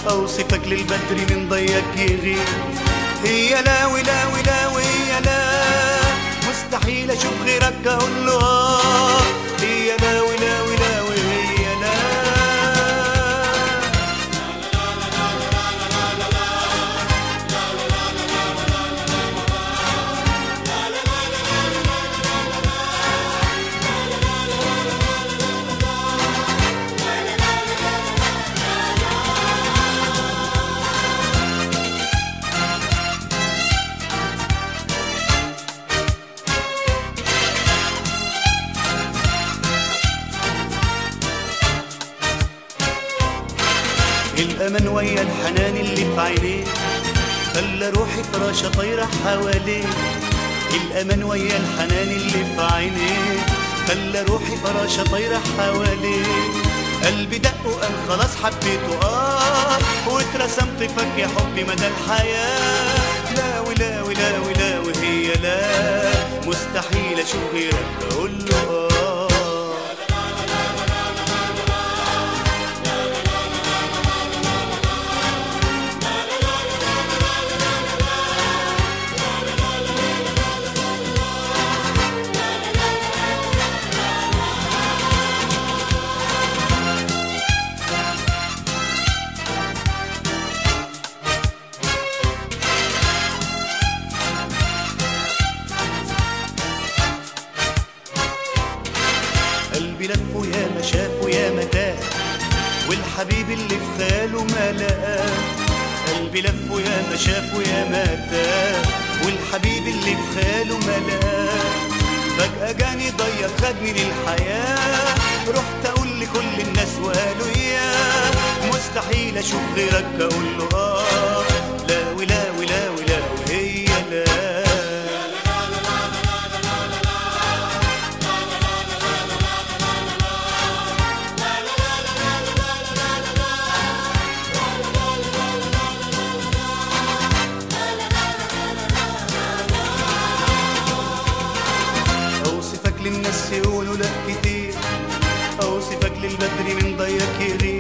اوصفك للبدر من ضيق يغيب هي لا ولا ولا وهي لا مستحيل اشوف غيرك اقول له آه هي لا ولا ولا وهي لا الأمل ويا الحنان اللي في عينيه خلى روحي فراشة طايرة حواليه الأمل ويا الحنان اللي في عينيه خلى روحي فراشة طايرة حواليه قلبي دق وقال خلاص حبيته اه واترسمت فك يا حبي مدى الحياة لا ولا ولا ولا وهي لا مستحيل اشوف غيرك اقول له اه قلبي لف ويا ما شاف ويا ما تاه والحبيب اللي في خياله ما لقاه قلبي لف ويا ما شاف ويا ما تاه والحبيب اللي في خياله ما لقاه فجأة جاني ضيق خدني للحياة رحت أقول لكل الناس وقالوا ياه مستحيل أشوف غيرك أقول له آه لا ولا ولا ولا وهي لا اوصفك للناس يقولوا لك كتير اوصفك للبدر من ضيق يغيب